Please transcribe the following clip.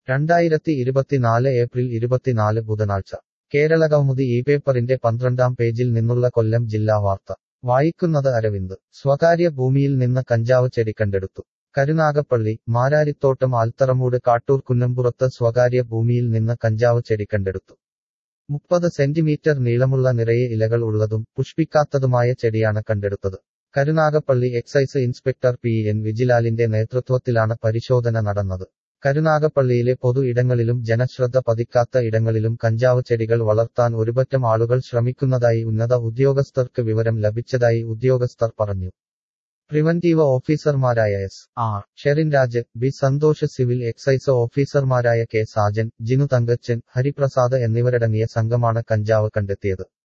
രണ്ടായിരത്തി ഇരുപത്തിനാല് ഏപ്രിൽ ഇരുപത്തിനാല് ബുധനാഴ്ച കേരള കൗമുദി ഈ പേപ്പറിന്റെ പന്ത്രണ്ടാം പേജിൽ നിന്നുള്ള കൊല്ലം ജില്ലാ വാർത്ത വായിക്കുന്നത് അരവിന്ദ് സ്വകാര്യ ഭൂമിയിൽ നിന്ന് കഞ്ചാവ് ചെടി കണ്ടെടുത്തു കരുനാഗപ്പള്ളി മാരാരിത്തോട്ടം ആൽത്തറമൂട് കാട്ടൂർ കുന്നംപുറത്ത് സ്വകാര്യ ഭൂമിയിൽ നിന്ന് കഞ്ചാവ് ചെടി കണ്ടെടുത്തു മുപ്പത് സെന്റിമീറ്റർ നീളമുള്ള നിറയെ ഇലകൾ ഉള്ളതും പുഷ്പിക്കാത്തതുമായ ചെടിയാണ് കണ്ടെടുത്തത് Karunagappally excise inspector P N വിജിലാലിന്റെ നേതൃത്വത്തിലാണ് പരിശോധന നടന്നത് കരുനാഗപ്പള്ളിയിലെ പൊതു ഇടങ്ങളിലും ജനശ്രദ്ധ പതിക്കാത്ത ഇടങ്ങളിലും കഞ്ചാവ് ചെടികൾ വളർത്താൻ ഒരുപറ്റം ആളുകൾ ശ്രമിക്കുന്നതായി ഉന്നത ഉദ്യോഗസ്ഥർക്ക് വിവരം ലഭിച്ചതായി ഉദ്യോഗസ്ഥർ പറഞ്ഞു പ്രിവന്റീവ് ഓഫീസർമാരായ S R Sherin Raj B Santhosh civil excise ഓഫീസർമാരായ കെ സാജൻ ജിനു തങ്കച്ചൻ ഹരിപ്രസാദ് എന്നിവരടങ്ങിയ സംഘമാണ് കഞ്ചാവ് കണ്ടെത്തിയത്